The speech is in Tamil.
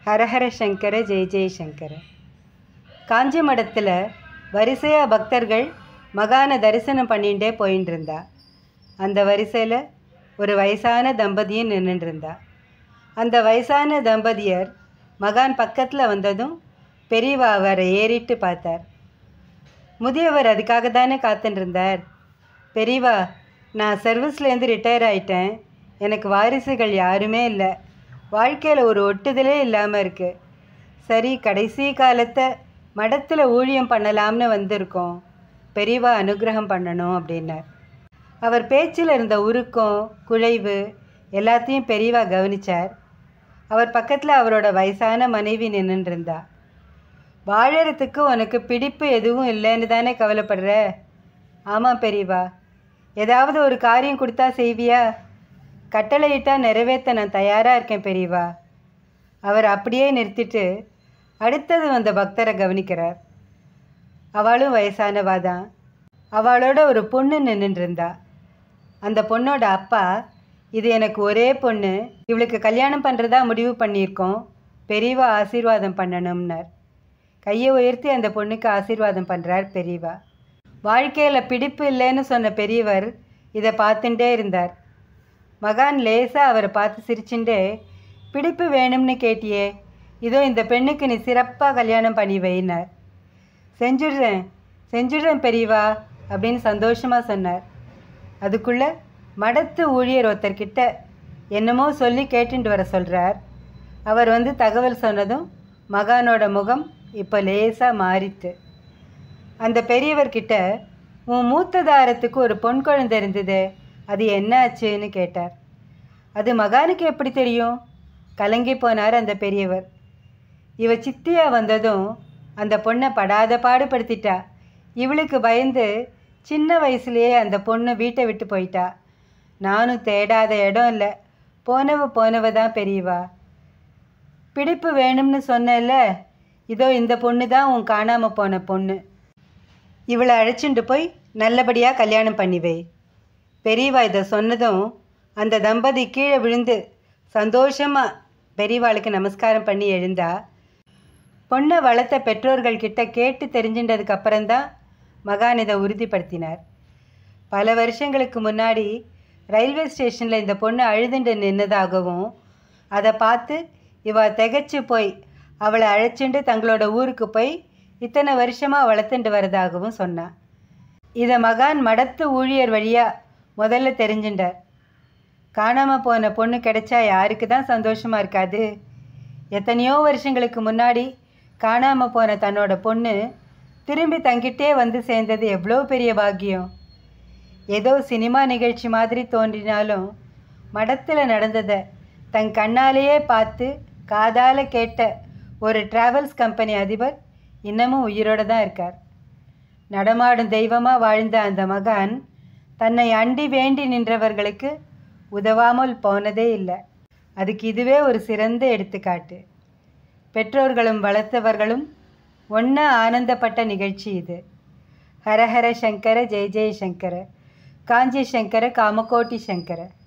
ஹரஹர சங்கர ஜெய ஜெய சங்கர காஞ்சி மடத்தில் வரிசையாக பக்தர்கள் மகானை தரிசனம் பண்ணிகிட்டே போயின்னு இருந்தா அந்த வரிசையில் ஒரு வயசான தம்பதியும் நின்றுட்டு இருந்தா அந்த வயசான தம்பதியர் மகான் பக்கத்தில் வந்ததும் பெரியவா அவரை ஏறிட்டு பார்த்தார் முதியவர் அதுக்காக தானே காத்துட்டு இருந்தார் பெரியவா நான் சர்வீஸ்லேருந்து ரிட்டையர் ஆயிட்டேன் எனக்கு வாரிசுகள் யாருமே இல்லை வாழ்க்கையில் ஒரு ஒட்டுதலே இல்லாமல் இருக்குது சரி கடைசி காலத்தை மடத்தில் ஊழியம் பண்ணலாம்னு வந்திருக்கோம் பெரியவா அனுகிரகம் பண்ணணும் அப்படின்னார் அவர் பேச்சில் இருந்த உருக்கம் குழைவு எல்லாத்தையும் பெரியவா கவனிச்சார் அவர் பக்கத்தில் அவரோட வயசான மனைவி நின்றுட்டு இருந்தா வாழறதுக்கு உனக்கு பிடிப்பு எதுவும் இல்லைன்னு தானே கவலைப்படுற ஆமாம் பெரியவா ஏதாவது ஒரு காரியம் கொடுத்தா செய்வியா கட்டளையிட்டா நிறைவேற்ற நான் தயாராக இருக்கேன் பெரியவா அவர் அப்படியே நிறுத்திட்டு அடுத்தது வந்த பக்தரை கவனிக்கிறார் அவளும் வயசானவா தான் அவளோட ஒரு பொண்ணு நின்றுட்டு இருந்தா அந்த பொண்ணோட அப்பா இது எனக்கு ஒரே பொண்ணு இவளுக்கு கல்யாணம் பண்ணுறதா முடிவு பண்ணியிருக்கோம் பெரியவா ஆசீர்வாதம் பண்ணணும்னார் கையை உயர்த்தி அந்த பொண்ணுக்கு ஆசீர்வாதம் பண்ணுறார் பெரியவா வாழ்க்கையில் பிடிப்பு இல்லைன்னு சொன்ன பெரியவர் இதை பார்த்துட்டே இருந்தார் மகான் லேசாக அவரை பார்த்து சிரிச்சுட்டே பிடிப்பு வேணும்னு கேட்டியே இதோ இந்த பெண்ணுக்கு நீ சிறப்பாக கல்யாணம் பண்ணி வைனார் செஞ்சுடுறேன் செஞ்சுடுறேன் பெரியவா அப்படின்னு சந்தோஷமாக சொன்னார் அதுக்குள்ளே மடத்து ஊழியர் ஒருத்தர்கிட்ட என்னமோ சொல்லி கேட்டுட்டு வர சொல்கிறார் அவர் வந்து தகவல் சொன்னதும் மகானோட முகம் இப்போ லேசாக மாறித்து அந்த பெரியவர்கிட்ட உன் மூத்த தாரத்துக்கு ஒரு பொன் குழந்தை இருந்தது அது என்ன ஆச்சுன்னு கேட்டார் அது மகானுக்கு எப்படி தெரியும் கலங்கி போனார் அந்த பெரியவர் இவ சித்தியா வந்ததும் அந்த பொண்ணை படாத பாடுபடுத்திட்டா இவளுக்கு பயந்து சின்ன வயசுலேயே அந்த பொண்ணு வீட்டை விட்டு போயிட்டா நானும் தேடாத இடம் இல்லை போனவ போனவ தான் பெரியவா பிடிப்பு வேணும்னு சொன்னேல்ல இதோ இந்த பொண்ணு தான் உன் காணாமல் போன பொண்ணு இவளை அழைச்சிட்டு போய் நல்லபடியாக கல்யாணம் பண்ணி வை பெரியவா இதை சொன்னதும் அந்த தம்பதி கீழே விழுந்து சந்தோஷமாக பெரியவாளுக்கு நமஸ்காரம் பண்ணி எழுந்தா பொண்ணை வளர்த்த பெற்றோர்கள் கிட்ட கேட்டு தெரிஞ்சின்றதுக்கு அப்புறம்தான் மகான் இதை உறுதிப்படுத்தினார் பல வருஷங்களுக்கு முன்னாடி ரயில்வே ஸ்டேஷனில் இந்த பொண்ணு அழுதுண்டு நின்னதாகவும் அதை பார்த்து இவ திகைச்சு போய் அவளை அழைச்சிண்டு தங்களோட ஊருக்கு போய் இத்தனை வருஷமாக வளர்த்துண்டு வரதாகவும் சொன்னான் இதை மகான் மடத்து ஊழியர் வழியாக முதல்ல தெரிஞ்சுட்டார் காணாமல் போன பொண்ணு கிடைச்சா யாருக்கு தான் சந்தோஷமாக இருக்காது எத்தனையோ வருஷங்களுக்கு முன்னாடி காணாமல் போன தன்னோட பொண்ணு திரும்பி தங்கிட்டே வந்து சேர்ந்தது எவ்வளோ பெரிய பாக்கியம் ஏதோ சினிமா நிகழ்ச்சி மாதிரி தோன்றினாலும் மடத்தில் நடந்ததை தன் கண்ணாலேயே பார்த்து காதால் கேட்ட ஒரு டிராவல்ஸ் கம்பெனி அதிபர் இன்னமும் உயிரோடு தான் இருக்கார் நடமாடும் தெய்வமாக வாழ்ந்த அந்த மகான் தன்னை அண்டி வேண்டி நின்றவர்களுக்கு உதவாமல் போனதே இல்லை அதுக்கு இதுவே ஒரு சிறந்த எடுத்துக்காட்டு பெற்றோர்களும் வளர்த்தவர்களும் ஒன்றா ஆனந்தப்பட்ட நிகழ்ச்சி இது ஹரஹர சங்கர ஜெய ஜெய சங்கர காஞ்சி சங்கர காமகோட்டி சங்கர